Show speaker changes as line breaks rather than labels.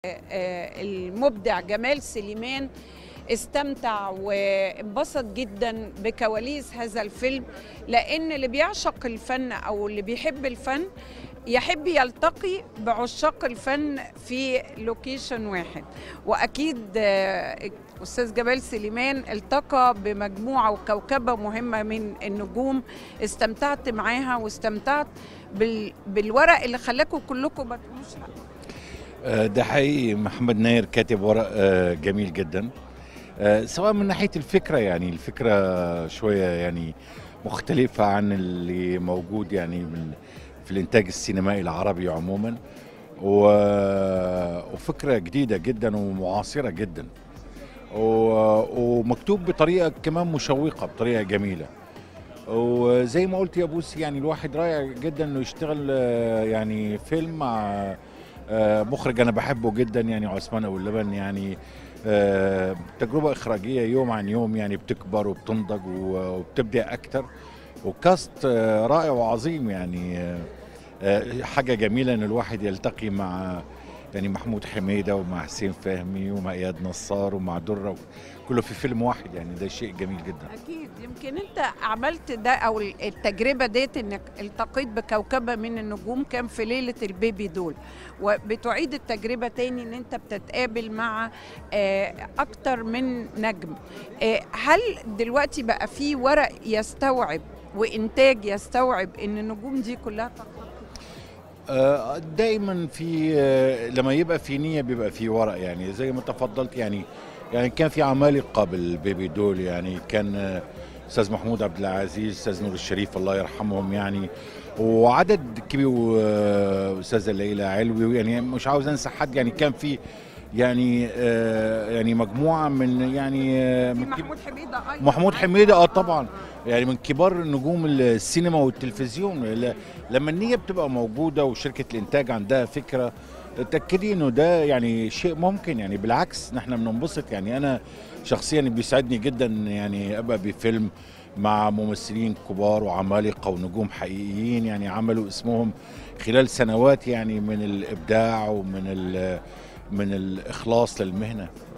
المبدع جمال سليمان استمتع وانبسط جدا بكواليس هذا الفيلم لان اللي بيعشق الفن او اللي بيحب الفن يحب يلتقي بعشاق الفن في لوكيشن واحد واكيد آه، استاذ جمال سليمان التقى بمجموعه وكوكبه مهمه من النجوم استمتعت معاها واستمتعت بال... بالورق اللي خلاكم كلكم ما تقولوش لا
آه، ده حقيقي محمد ناير كاتب ورق آه، جميل جدا آه، سواء من ناحيه الفكره يعني الفكره شويه يعني مختلفه عن اللي موجود يعني من في الانتاج السينمائي العربي عموما و- وفكره جديده جدا ومعاصره جدا و- ومكتوب بطريقه كمان مشوقه بطريقه جميله وزي ما قلت يا بوسي يعني الواحد رائع جدا انه يشتغل آه، يعني فيلم مع آه، مخرج انا بحبه جدا يعني عثمان ابو اللبن يعني آه، تجربه اخراجيه يوم عن يوم يعني بتكبر وبتنضج و- وبتبدع اكتر وكاست آه، رائع وعظيم يعني آه، آه، حاجه جميله ان الواحد يلتقي مع يعني محمود حميده ومع حسين فهمي ومع اياد نصار ومع دره كله في فيلم واحد يعني ده شيء جميل جدا
اكيد يمكن انت عملت ده او التجربه ديت انك التقيت بكوكبه من النجوم كان في ليله البيبي دول وبتعيد التجربه تاني ان انت بتتقابل مع آه، اكتر من نجم آه، هل دلوقتي بقى في ورق يستوعب وانتاج يستوعب ان النجوم دي كلها تلتقي
آه، دايما في آه، لما يبقى في نيه بيبقى في ورق يعني زي ما تفضلت يعني يعني كان في عمالقه بالبيبي دول يعني كان آه، استاذ محمود عبد العزيز استاذ نور الشريف الله يرحمهم يعني وعدد كبير واستاذه ليلى علوي يعني مش عاوز انسى حد يعني كان في يعني آه، يعني مجموعه من يعني آه،
في
من كب-
محمود حميده ايضا
محمود حميده اه طبعا يعني من كبار نجوم السينما والتلفزيون ل- لما النيه بتبقى موجوده وشركه الانتاج عندها فكره تاكدي انه ده يعني شيء ممكن يعني بالعكس نحن بننبسط يعني انا شخصيا بيسعدني جدا يعني ابقى بفيلم مع ممثلين كبار وعمالقه ونجوم حقيقيين يعني عملوا اسمهم خلال سنوات يعني من الابداع ومن ال- من الاخلاص للمهنه